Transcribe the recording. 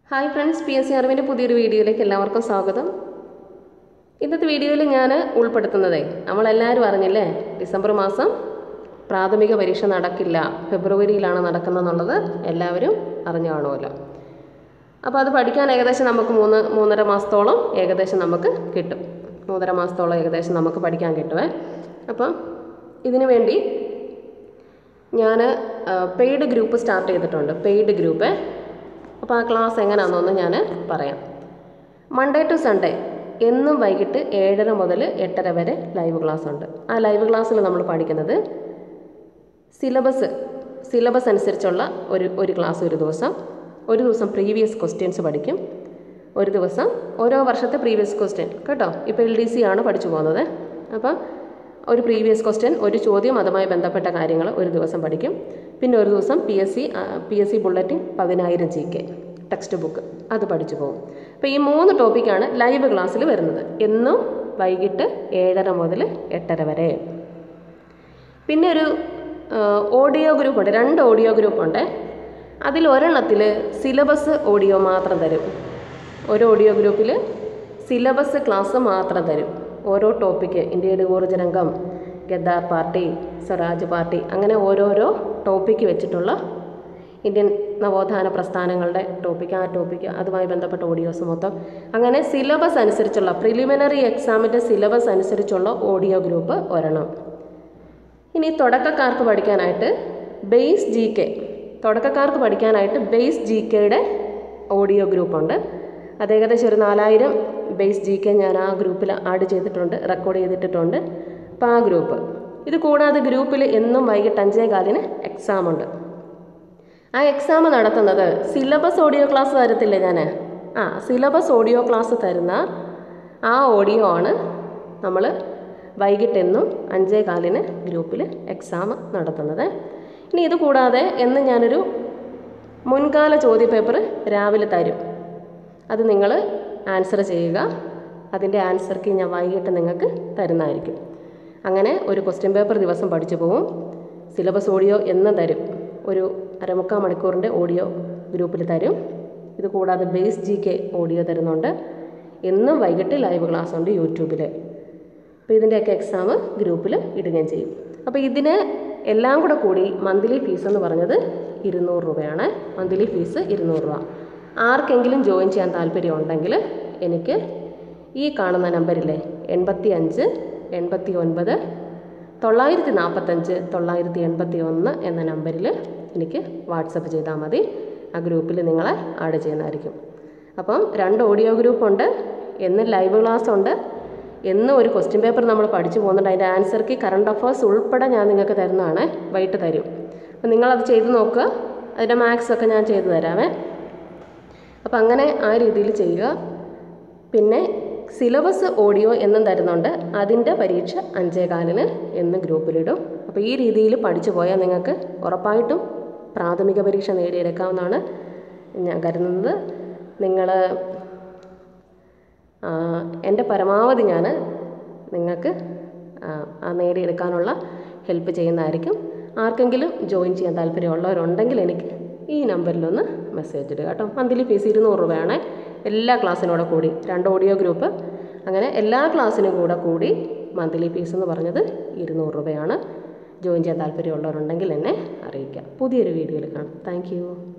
hi friends P S C അറിവിൻ്റെ പുതിയൊരു വീഡിയോയിലേക്ക് എല്ലാവർക്കും സ്വാഗതം ഇന്നത്തെ വീഡിയോയിൽ ഞാൻ ഉൾപ്പെടുത്തുന്നതേ നമ്മളെല്ലാവരും അറിഞ്ഞില്ലേ ഡിസംബർ മാസം പ്രാഥമിക പരീക്ഷ നടക്കില്ല ഫെബ്രുവരിയിലാണ് നടക്കുന്നതെന്നുള്ളത് എല്ലാവരും അറിഞ്ഞു കാണുമല്ലോ അപ്പോൾ അത് പഠിക്കാൻ ഏകദേശം നമുക്ക് മൂന്ന് മൂന്നര മാസത്തോളം ഏകദേശം നമുക്ക് കിട്ടും മൂന്നര മാസത്തോളം ഏകദേശം നമുക്ക് പഠിക്കാൻ കിട്ടുമേ അപ്പം ഇതിനു വേണ്ടി ഞാൻ പെയ്ഡ് ഗ്രൂപ്പ് സ്റ്റാർട്ട് ചെയ്തിട്ടുണ്ട് പെയ്ഡ് ഗ്രൂപ്പ് അപ്പോൾ ആ ക്ലാസ് എങ്ങനെയാണെന്നൊന്ന് ഞാൻ പറയാം മൺഡേ ടു സൺഡേ എന്നും വൈകിട്ട് ഏഴര മുതൽ എട്ടര വരെ ലൈവ് ക്ലാസ് ഉണ്ട് ആ ലൈവ് ക്ലാസ്സിൽ നമ്മൾ പഠിക്കുന്നത് സിലബസ് സിലബസ് അനുസരിച്ചുള്ള ഒരു ഒരു ക്ലാസ് ഒരു ദിവസം ഒരു ദിവസം പ്രീവിയസ് ക്വസ്റ്റ്യൻസ് പഠിക്കും ഒരു ദിവസം ഓരോ വർഷത്തെ പ്രീവിയസ് ക്വസ്റ്റ്യൻ കേട്ടോ ഇപ്പോൾ എൽ ഡി സി ആണ് പഠിച്ചു പോകുന്നത് അപ്പോൾ ഒരു പ്രീവിയസ് ക്വസ്റ്റ്യൻ ഒരു ചോദ്യം അതുമായി ബന്ധപ്പെട്ട കാര്യങ്ങൾ ഒരു ദിവസം പഠിക്കും പിന്നെ ഒരു ദിവസം P S C P S C bulletin പതിനായിരം ജി കെ ടെക്സ്റ്റ് ബുക്ക് അത് പഠിച്ചു പോകും അപ്പോൾ ഈ മൂന്ന് ടോപ്പിക്കാണ് ലൈവ് ക്ലാസ്സിൽ വരുന്നത് എന്നും വൈകിട്ട് ഏഴര മുതൽ എട്ടര വരെ പിന്നെ ഒരു ഓഡിയോ ഗ്രൂപ്പ് ഉണ്ട് രണ്ട് ഓഡിയോ ഗ്രൂപ്പ് ഉണ്ട് അതിൽ ഒരെണ്ണത്തിൽ സിലബസ് ഓഡിയോ മാത്രം തരും ഒരു ഓഡിയോ ഗ്രൂപ്പിൽ സിലബസ് ക്ലാസ് മാത്രം തരും ഓരോ ടോപ്പിക്ക് ഇന്ത്യയുടെ ഊർജ്ജരംഗം ഗദ്ദാർ പാർട്ടി സ്വരാജ് പാർട്ടി അങ്ങനെ ഓരോരോ ടോപ്പിക്ക് വെച്ചിട്ടുള്ള ഇന്ത്യൻ നവോത്ഥാന പ്രസ്ഥാനങ്ങളുടെ ടോപ്പിക്ക് ആ ടോപ്പിക്ക് അതുമായി ബന്ധപ്പെട്ട ഓഡിയോസ് മൊത്തം അങ്ങനെ സിലബസ് അനുസരിച്ചുള്ള പ്രിലിമിനറി എക്സാമിൻ്റെ സിലബസ് അനുസരിച്ചുള്ള ഓഡിയോ ഗ്രൂപ്പ് ഒരെണ്ണം ഇനി തുടക്കക്കാർക്ക് പഠിക്കാനായിട്ട് ബേസ് ജി കെ തുടക്കക്കാർക്ക് പഠിക്കാനായിട്ട് ബേസ് ജി കെയുടെ ഓഡിയോ ഗ്രൂപ്പുണ്ട് അത് ഏകദേശം ഒരു നാലായിരം ബേസ് ജി കെ ഞാൻ ആ ഗ്രൂപ്പിൽ ആഡ് ചെയ്തിട്ടുണ്ട് റെക്കോർഡ് ചെയ്തിട്ടിട്ടുണ്ട് അപ്പോൾ ആ ഗ്രൂപ്പ് ഇത് കൂടാതെ ഗ്രൂപ്പിൽ എന്നും വൈകിട്ട് അഞ്ചേ കാലിന് എക്സാമുണ്ട് ആ എക്സാം നടത്തുന്നത് സിലബസ് ഓഡിയോ ക്ലാസ് തരത്തില്ലേ ഞാൻ ആ സിലബസ് ഓഡിയോ ക്ലാസ് തരുന്ന ആ ഓഡിയോ ആണ് നമ്മൾ വൈകിട്ടെന്നും അഞ്ചേ കാലിന് ഗ്രൂപ്പിൽ എക്സാം നടത്തുന്നത് ഇനി ഇത് കൂടാതെ എന്ന് ഞാനൊരു മുൻകാല ചോദ്യപേപ്പർ രാവിലെ തരും അത് നിങ്ങൾ ആൻസർ ചെയ്യുക അതിൻ്റെ ആൻസർക്ക് ഞാൻ വൈകിട്ട് നിങ്ങൾക്ക് തരുന്നതായിരിക്കും അങ്ങനെ ഒരു ക്വസ്റ്റ്യൻ പേപ്പർ ദിവസം പഠിച്ചു പോകും സിലബസ് ഓഡിയോ എന്നും തരും ഒരു അരമുക്കാൽ മണിക്കൂറിൻ്റെ ഓഡിയോ ഗ്രൂപ്പിൽ തരും ഇത് കൂടാതെ ബേസ് ജി കെ ഓഡിയോ തരുന്നുണ്ട് എന്നും വൈകിട്ട് ലൈവ് ക്ലാസ് ഉണ്ട് യൂട്യൂബിൽ അപ്പോൾ ഇതിൻ്റെയൊക്കെ എക്സാം ഗ്രൂപ്പിൽ ഇടുകയും ചെയ്യും അപ്പോൾ ഇതിന് എല്ലാം കൂടെ കൂടി മന്ത്ലി ഫീസ് എന്ന് പറഞ്ഞത് ഇരുന്നൂറ് രൂപയാണ് മന്ത്ലി ഫീസ് ഇരുന്നൂറ് രൂപ ആർക്കെങ്കിലും ജോയിൻ ചെയ്യാൻ താല്പര്യം ഉണ്ടെങ്കിൽ എനിക്ക് ഈ കാണുന്ന നമ്പറില്ലേ എൺപത്തി അഞ്ച് എൺപത്തി ഒൻപത് തൊള്ളായിരത്തി നാൽപ്പത്തഞ്ച് തൊള്ളായിരത്തി എൺപത്തി ഒന്ന് എന്ന നമ്പറിൽ എനിക്ക് വാട്സപ്പ് ചെയ്താൽ മതി ആ ഗ്രൂപ്പിൽ നിങ്ങളെ ആഡ് ചെയ്യുന്നതായിരിക്കും അപ്പം രണ്ട് ഓഡിയോ ഗ്രൂപ്പുണ്ട് എന്ന് ലൈവ് ക്ലാസ് ഉണ്ട് എന്നും ഒരു ക്വസ്റ്റ്യൻ പേപ്പർ നമ്മൾ പഠിച്ചു പോകുന്നുണ്ട് അതിൻ്റെ ആൻസർക്ക് കറണ്ട് അഫേഴ്സ് ഉൾപ്പെടെ ഞാൻ നിങ്ങൾക്ക് തരുന്നതാണ് വൈകിട്ട് തരും അപ്പം നിങ്ങളത് ചെയ്ത് നോക്കുക അതിൻ്റെ മാത്സ് ഒക്കെ ഞാൻ ചെയ്തു തരാമേ അപ്പം അങ്ങനെ ആ രീതിയിൽ ചെയ്യുക പിന്നെ സിലബസ് ഓഡിയോ എന്നും തരുന്നുണ്ട് അതിൻ്റെ പരീക്ഷ അഞ്ചേ കാലിന് എന്ന് ഗ്രൂപ്പിലിടും അപ്പോൾ ഈ രീതിയിൽ പഠിച്ചു പോയാൽ നിങ്ങൾക്ക് ഉറപ്പായിട്ടും പ്രാഥമിക പരീക്ഷ നേടിയെടുക്കാവുന്നതാണ് ഞാൻ കരുതുന്നത് നിങ്ങൾ എൻ്റെ പരമാവധി ഞാൻ നിങ്ങൾക്ക് ആ നേടിയെടുക്കാനുള്ള ഹെൽപ്പ് ചെയ്യുന്നതായിരിക്കും ആർക്കെങ്കിലും ജോയിൻ ചെയ്യാൻ താല്പര്യമുള്ളവരുണ്ടെങ്കിൽ എനിക്ക് ഈ നമ്പറിലൊന്ന് മെസ്സേജ് ഇടുക കേട്ടോ മന്ത്ലി ഫീസ് ഇരുന്നൂറ് രൂപയാണ് എല്ലാ ക്ലാസ്സിനോടെ കൂടി രണ്ട് ഓഡിയോ ഗ്രൂപ്പ് അങ്ങനെ എല്ലാ ക്ലാസ്സിനും കൂടെ കൂടി മന്ത്ലി ഫീസ് എന്ന് പറഞ്ഞത് ഇരുന്നൂറ് രൂപയാണ് ജോയിൻ ചെയ്യാൻ താല്പര്യമുള്ളവരുണ്ടെങ്കിൽ എന്നെ അറിയിക്കാം പുതിയൊരു വീഡിയോയിൽ കാണാം താങ്ക്